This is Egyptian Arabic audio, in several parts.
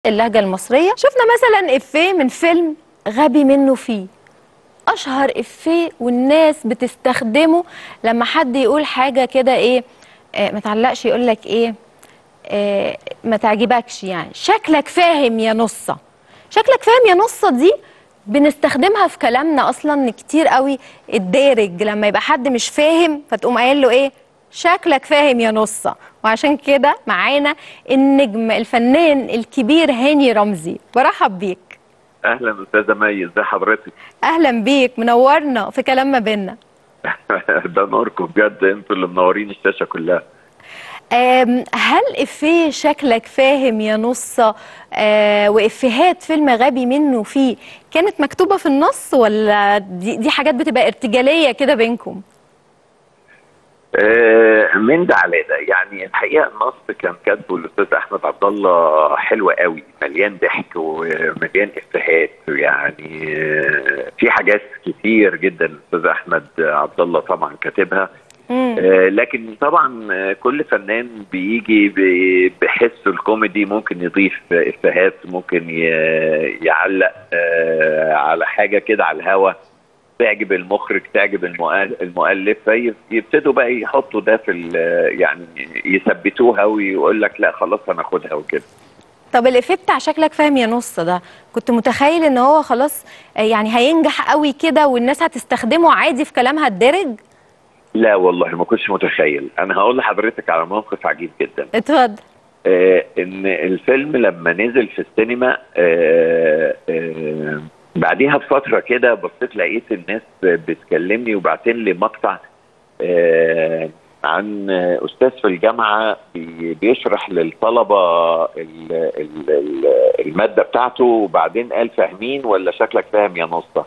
اللهجه المصريه شفنا مثلا افيه من فيلم غبي منه فيه اشهر افيه والناس بتستخدمه لما حد يقول حاجه كده ايه آه ما تعلقش يقول لك ايه آه ما تعجبكش يعني شكلك فاهم يا نصه شكلك فاهم يا نصه دي بنستخدمها في كلامنا اصلا كتير قوي الدارج لما يبقى حد مش فاهم فتقوم قايل له ايه شكلك فاهم يا نصه وعشان كده معانا النجم الفنان الكبير هاني رمزي برحب بيك اهلا استاذه مي ازي حضرتك اهلا بيك منورنا في كلام ما بينا ده نوركم بجد انتوا اللي منورين الشاشه كلها أم، هل افيه شكلك فاهم يا نصة أه وافيهات فيلم غبي منه فيه كانت مكتوبة في النص ولا دي, دي حاجات بتبقى ارتجالية كده بينكم آه، من ده على ده يعني الحقيقه النص كان كاتبه الاستاذ احمد عبد الله حلو قوي مليان ضحك ومليان افيهات يعني آه، في حاجات كتير جدا الاستاذ احمد عبد الله طبعا كاتبها مم. آه، لكن طبعا آه، كل فنان بيجي ب- بحسه الكوميدي ممكن يضيف افيهات ممكن ي- يعلق آه، على حاجه كده على الهوا تعجب المخرج تعجب المؤل- المؤلف فيبتدوا بقى يحطوا ده في ال- يعني يثبتوها ويقول لك لا خلاص هناخدها وكده طب الافيه بتاع شكلك فاهم يا نص ده كنت متخيل ان هو خلاص آه، يعني هينجح قوي كده والناس هتستخدمه عادي في كلامها الدارج لا والله ما كنتش متخيل انا هقول لحضرتك على موقف عجيب جدا اتفضل آه ان الفيلم لما نزل في السينما آه آه بعديها بفتره كده بصيت لقيت الناس بتكلمني وبعتين لي مقطع آه عن استاذ في الجامعه بي- بيشرح للطلبه ال- ال- ال- الماده بتاعته وبعدين قال فاهمين ولا شكلك فاهم يا نصه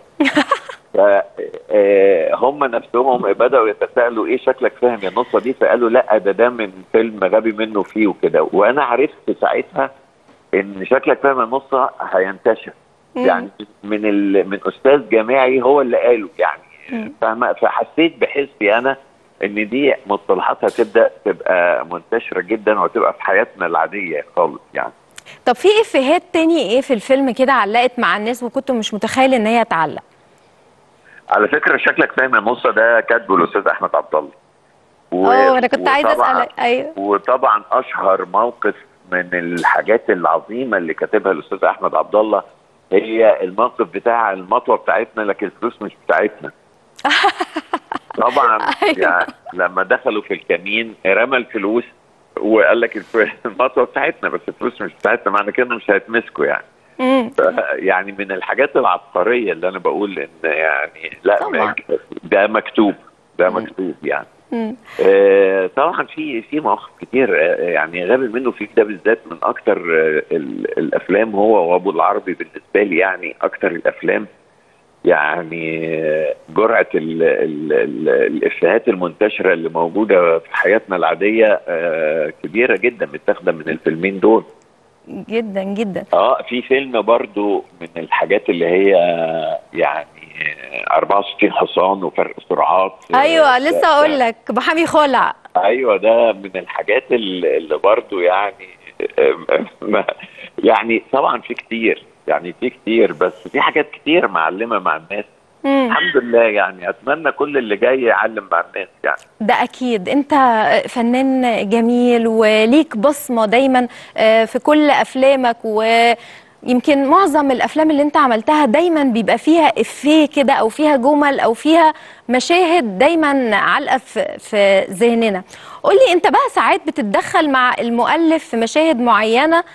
فهم نفسهم بداوا يتساءلوا ايه شكلك فاهم يا نصه دي فقالوا لا ده ده من فيلم غبي منه فيه وكده وانا عرفت ساعتها ان شكلك فاهم يا نصه هينتشر مم. يعني من ال... من استاذ جامعي هو اللي قاله يعني مم. فاهمة فحسيت بحسي انا ان دي مصطلحات هتبدا تبقى منتشره جدا وتبقى في حياتنا العاديه خالص يعني طب في افيهات تاني ايه في الفيلم كده علقت مع الناس وكنت مش متخيل ان هي تعلق على فكره شكلك فاهم يا نصه ده كاتبه الاستاذ احمد عبد الله و- اه انا كنت عايزه وطبعاً- اسالك ايوه وطبعا اشهر موقف من الحاجات العظيمه اللي كاتبها الاستاذ احمد عبد الله هي الموقف بتاع المطوه بتاعتنا لكن الفلوس مش بتاعتنا طبعا أيوة. يعني لما دخلوا في الكمين رمى الفلوس وقال لك الف- المطوه بتاعتنا بس الفلوس مش بتاعتنا معنى كده مش هيتمسكوا يعني مم. يعني من الحاجات العبقريه اللي انا بقول ان يعني لا طبعاً. ده مكتوب ده مكتوب يعني مم. آه، طبعا في في مواقف كتير آه، يعني غبي منه في ده بالذات من اكتر آه، ال- الافلام هو وابو العربي بالنسبه لي يعني اكتر الافلام يعني آه، جرعه ال- ال- ال- الافيهات المنتشره اللي موجوده في حياتنا العاديه آه، كبيره جدا متاخده من الفيلمين دول جدا جدا اه في فيلم برضو من الحاجات اللي هي يعني آه، 64 حصان وفرق سرعات آه، ايوه ده- لسه ده- اقول لك محامي خلع ايوه ده من الحاجات اللي اللي برضو يعني ما- يعني طبعا في كتير يعني في كتير بس في حاجات كتير معلمه مع الناس مم. الحمد لله يعني اتمنى كل اللي جاي يعلم مع الناس يعني ده اكيد انت فنان جميل وليك بصمه دايما آه، في كل افلامك ويمكن معظم الافلام اللي انت عملتها دايما بيبقى فيها افيه كده او فيها جمل او فيها مشاهد دايما علقه في في ذهننا قول لي انت بقى ساعات بتتدخل مع المؤلف في مشاهد معينه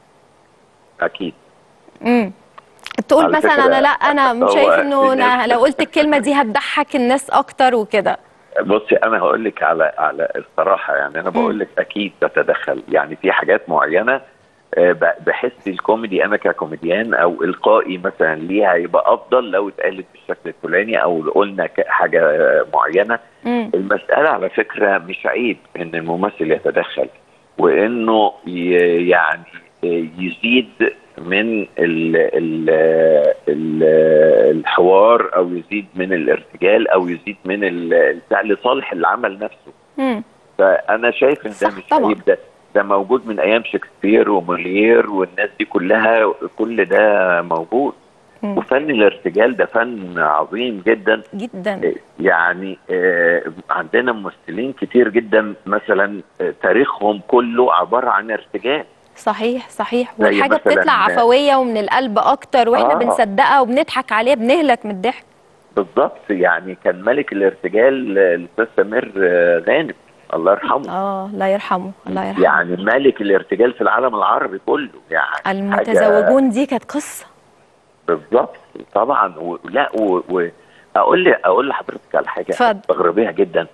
اكيد امم تقول على مثلا فكرة انا لا انا مش هو شايف انه في أنا ناس- لو قلت الكلمه دي هتضحك الناس اكتر وكده بصي انا هقول لك على على الصراحه يعني انا بقول لك اكيد تتدخل يعني في حاجات معينه آه، ب- بحس الكوميدي انا ككوميديان او القائي مثلا ليها يبقى افضل لو اتقالت بالشكل الفلاني او قلنا ك- حاجه آه، معينه امم المساله على فكره مش عيب ان الممثل يتدخل وانه ي- يعني آه، يزيد من ال ال ال الحوار او يزيد من الارتجال او يزيد من ال- البتاع لصالح العمل نفسه امم فانا شايف ان ده صح مش طبعاً. عيب ده ده موجود من ايام شكسبير وموليير والناس دي كلها كل ده موجود مم. وفن الارتجال ده فن عظيم جدا جدا يعني آه، عندنا ممثلين كتير جدا مثلا آه، تاريخهم كله عباره عن ارتجال صحيح صحيح زي والحاجه مثلاً- بتطلع عفويه ومن القلب اكتر واحنا آه. بنصدقها وبنضحك عليها بنهلك من الضحك بالظبط يعني كان ملك الارتجال آه، الاستاذ سمير آه، غانم الله يرحمه اه الله يرحمه الله يرحمه يعني ملك الارتجال في العالم العربي كله يعني حاجة- المتزوجون دي كانت قصه بالظبط طبعا و... لا و... و... اقول لي اقول لحضرتك على حاجه اتفضل. تستغربيها جدا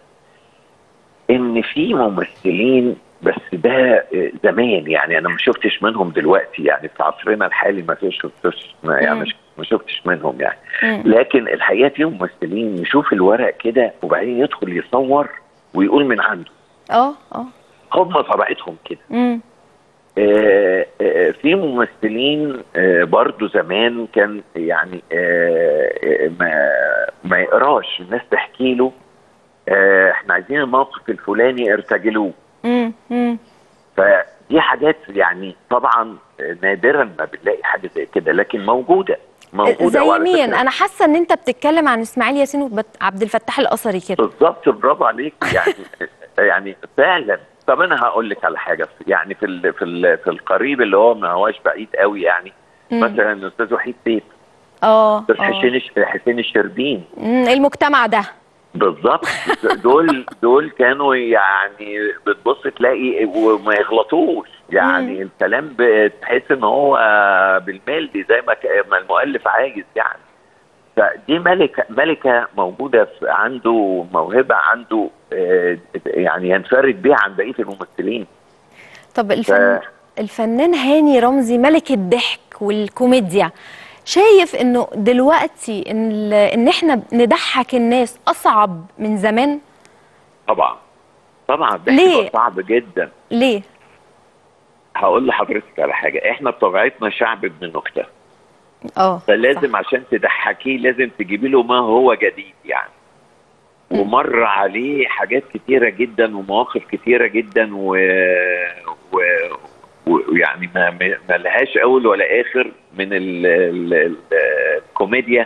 ان في ممثلين بس ده آه، زمان يعني انا ما شفتش منهم دلوقتي يعني في عصرنا الحالي ما فيش شفتش ما يعني مم. مش- ما شفتش منهم يعني مم. لكن الحقيقه في ممثلين يشوف الورق كده وبعدين يدخل يصور ويقول من عنده اه اه هم طبيعتهم كده مم. آه، آه، في ممثلين آه، برضو زمان كان يعني آه، آه، ما ما يقراش الناس تحكي له آه، احنا عايزين الموقف الفلاني ارتجلوه مم. مم. فدي حاجات يعني طبعا نادرا ما بنلاقي حاجه زي كده لكن موجوده موجوده زي وعلى مين فكرة انا حاسه ان انت بتتكلم عن اسماعيل ياسين وعبد الفتاح القصري كده بالظبط برافو عليك يعني يعني فعلا طب انا هقول لك على حاجه يعني في ال في ال في القريب اللي هو ما هواش بعيد قوي يعني مم. مثلا الاستاذ وحيد سيف اه الاستاذ آه. حسين الش- حسين الشربين مم. المجتمع ده بالظبط دول دول كانوا يعني بتبص تلاقي وما يغلطوش يعني مم. الكلام بتحس ان هو بالملي زي ما ك- ما المؤلف عايز يعني فدي ملكه ملكه موجوده في عنده موهبه عنده آه، يعني ينفرد بيها عن بقيه الممثلين طب الفن... الفنان هاني رمزي ملك الضحك والكوميديا شايف انه دلوقتي ان ال- ان احنا نضحك الناس اصعب من زمان طبعا طبعا ده ليه؟ هيبقى صعب جدا ليه هقول لحضرتك على حاجه احنا بطبيعتنا شعب ابن نكته اه فلازم عشان تضحكيه لازم تجيبي له ما هو جديد يعني مم. ومر عليه حاجات كتيرة جدا ومواقف كتيرة جدا و... و... ويعني ما ما لهاش اول ولا اخر من ال... ال... ال... الكوميديا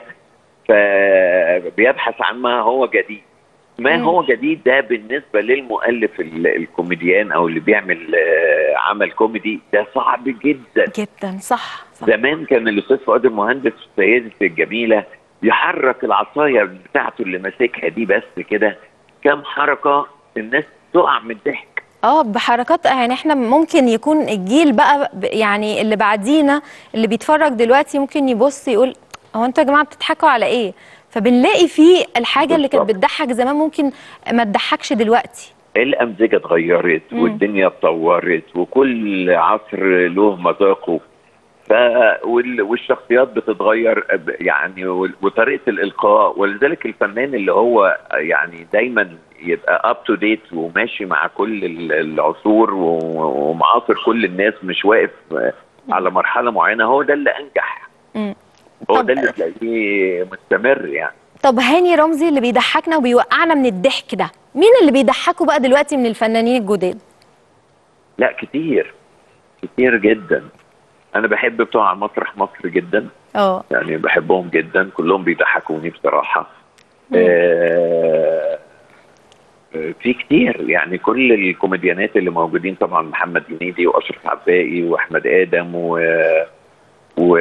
فبيبحث عن ما هو جديد ما مم. هو جديد ده بالنسبة للمؤلف ال- الكوميديان او اللي بيعمل آه، عمل كوميدي ده صعب جدا جدا صح, صح. زمان كان الاستاذ فؤاد المهندس في سيدتي الجميله يحرك العصايه بتاعته اللي ماسكها دي بس كده كام حركه الناس تقع من الضحك اه بحركات يعني احنا ممكن يكون الجيل بقى ب- يعني اللي بعدينا اللي بيتفرج دلوقتي ممكن يبص يقول هو انتوا يا جماعه بتضحكوا على ايه فبنلاقي فيه الحاجه اللي كانت بالظبط. بتضحك زمان ممكن ما تضحكش دلوقتي الامزجه اتغيرت مم. والدنيا اتطورت وكل عصر له مذاقه ف وال- والشخصيات بتتغير ب- يعني وال- وطريقه الالقاء ولذلك الفنان اللي هو يعني دايما يبقى اب تو ديت وماشي مع كل ال- العصور و- ومعاصر كل الناس مش واقف على مرحله معينه هو ده اللي انجح مم. هو طب- ده اللي تلاقيه مستمر يعني طب هاني رمزي اللي بيضحكنا وبيوقعنا من الضحك ده مين اللي بيضحكوا بقى دلوقتي من الفنانين الجداد لا كتير كتير جدا انا بحب بتوع مسرح مصر جدا اه يعني بحبهم جدا كلهم بيضحكوني بصراحه مم. آه آه، في كتير يعني كل الكوميديانات اللي موجودين طبعا محمد هنيدي واشرف عباقي واحمد ادم و و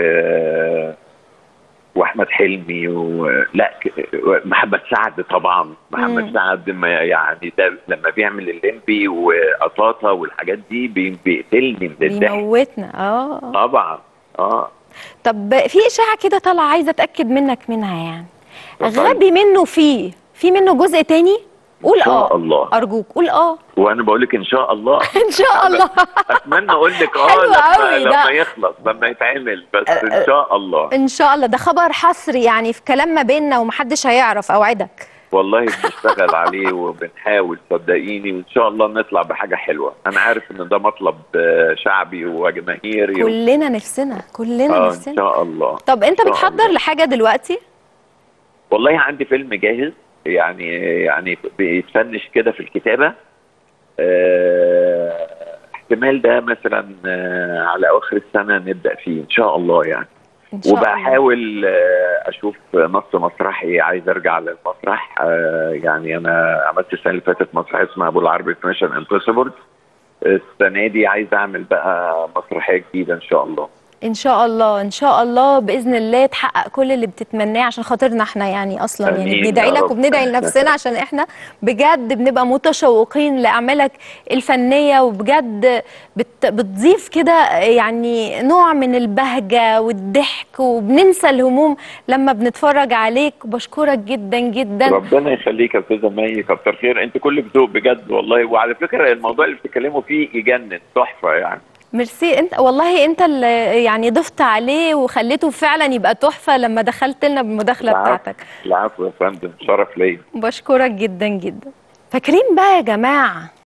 واحمد حلمي ولا محمد سعد طبعا محمد مم. سعد ما يعني ده لما بيعمل الليمبي وقطاطا والحاجات دي بي- بيقتلني من الضحك بيموتنا اه طبعا اه طب في اشاعه كده طالعه عايزه اتاكد منك منها يعني اتفضلي. غبي منه فيه في منه جزء تاني قول ان شاء اه الله ارجوك قول اه وانا بقول لك ان شاء الله ان شاء الله اتمنى اقول لك اه حلو لما, قوي ده. لما يخلص لما يتعمل بس ان شاء الله ان شاء الله ده خبر حصري يعني في كلام ما بيننا ومحدش هيعرف اوعدك والله بنشتغل عليه وبنحاول صدقيني وان شاء الله نطلع بحاجه حلوه انا عارف ان ده مطلب آه، شعبي وجماهيري و... كلنا نفسنا كلنا اه ان نفسنا شاء الله طب انت إن شاء بتحضر الله. لحاجه دلوقتي والله عندي فيلم جاهز يعني يعني بيتفنش كده في الكتابه آه، احتمال ده مثلا آه، على اواخر السنه نبدا فيه ان شاء الله يعني ان شاء الله وبحاول آه، اشوف نص مسرحي عايز ارجع للمسرح آه، يعني انا عملت السنه اللي فاتت مسرحيه اسمها ابو العربي ميشن امبوسيبل السنه دي عايز اعمل بقى مسرحيه جديده ان شاء الله ان شاء الله ان شاء الله باذن الله تحقق كل اللي بتتمناه عشان خاطرنا احنا يعني اصلا يعني آمين بندعي يا لك رب. وبندعي لنفسنا عشان احنا بجد بنبقى متشوقين لاعمالك الفنيه وبجد بت بتضيف كده يعني نوع من البهجه والضحك وبننسى الهموم لما بنتفرج عليك وبشكرك جدا جدا ربنا يخليك يا استاذه مي كتر خير انت كلك ذوق بجد والله وعلى فكره الموضوع اللي بتتكلموا فيه يجنن تحفه يعني ميرسي انت والله انت اللي يعني ضفت عليه وخليته فعلا يبقى تحفه لما دخلت لنا بالمداخله العفو. بتاعتك العفو يا فندم شرف ليا بشكرك جدا جدا فاكرين بقى يا جماعة